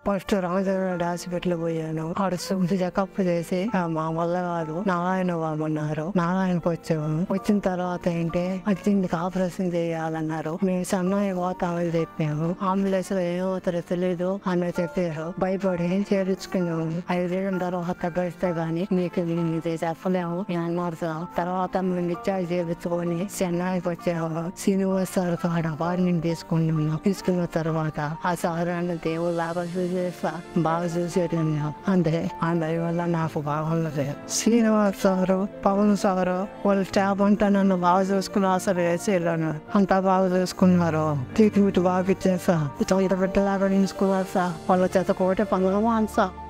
First Ramachandra hospital పోయాను ఆడ చూసి చెకప్ చేసి "ఆ, మా వల్ల కాదు నారాయణ బాబు అన్నారు నారాయణకు వచ్చాము వచ్చిన తర్వాత ఏంటి వచ్చింది ఆపరేషన్ చేయాలన్నారు మేము సన్నాయి పోతామని చెప్పాము అంబులెన్స్ లో ఏమవుతారో తెలియదు అని చెప్పారు భయపడి చేర్చుకున్నాము ఐదేళ్ళ తర్వాత గడిస్తే గానీ నీకు ఇది చెప్పలేము అని అన్నారు సార్. తర్వాత మేము డిశ్చార్జ్ చేయించుకొని చెన్నైకి వచ్చాము శ్రీనివాస్ సార్ కాడ వారిని తీసుకుని ఉన్నాం తీసుకున్న తర్వాత ఆ సార్ అన్న దేవుడు లాగా చూసేస్తా బాగా చూసేది అంతే ఆ దయ వల్ల నాకు బాగున్నది శ్రీనివాస్ సారు పవన్ సారు వాళ్ళ స్టాఫ్ అంతా నన్ను బాగా చూసుకుని అసలు వేసేళ్ళను అంతా బాగా చూసుకున్నారు ట్రీట్మెంట్ బాగా ఇచ్చేసా ఇట్లా ఇట్లా పెట్టలాగా నిలుచుకున్నారు సార్ వాళ్ళ చేత కోటే పనులు సార్